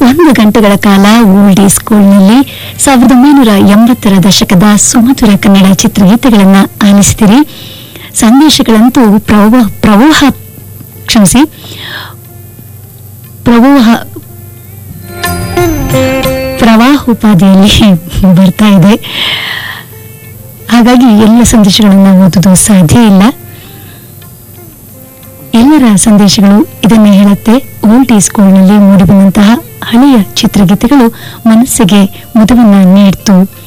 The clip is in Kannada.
ಒಂದು ಗಂಟೆಗಳ ಕಾಲ ಓಲ್ಡ್ ಈಸ್ ಸ್ಕೂಲ್ನಲ್ಲಿ ಸಾವಿರದ ಒಂಬೈನೂರ ಎಂಬತ್ತರ ದಶಕದ ಸುಮಧುರ ಕನ್ನಡ ಚಿತ್ರಗೀತೆಗಳನ್ನು ಆಲಿಸಿದಿರಿ ಸಂದೇಶಗಳಂತೂ ಪ್ರವಾಹ ಪ್ರವಾಹ ಕ್ಷಮಿಸಿ ಪ್ರವಾಹ ಪ್ರವಾಹೋಪಾದಿಯಲ್ಲಿ ಬರ್ತಾ ಇದೆ ಹಾಗಾಗಿ ಎಲ್ಲ ಸಂದೇಶಗಳನ್ನು ಓದುವುದು ಸಾಧ್ಯ ಇಲ್ಲ ಎಲ್ಲರ ಸಂದೇಶಗಳು ಇದನ್ನೇ ಹೇಳುತ್ತೆ ಓಲ್ಡ್ ಈಸ್ ಸ್ಕೂಲ್ನಲ್ಲಿ ಮೂಡಿಬಂದಂತಹ ಹಳೆಯ ಚಿತ್ರಗೀತೆಗಳು ಮನಸ್ಸಿಗೆ ಮುದವನ್ನ ನೀಡ್ತು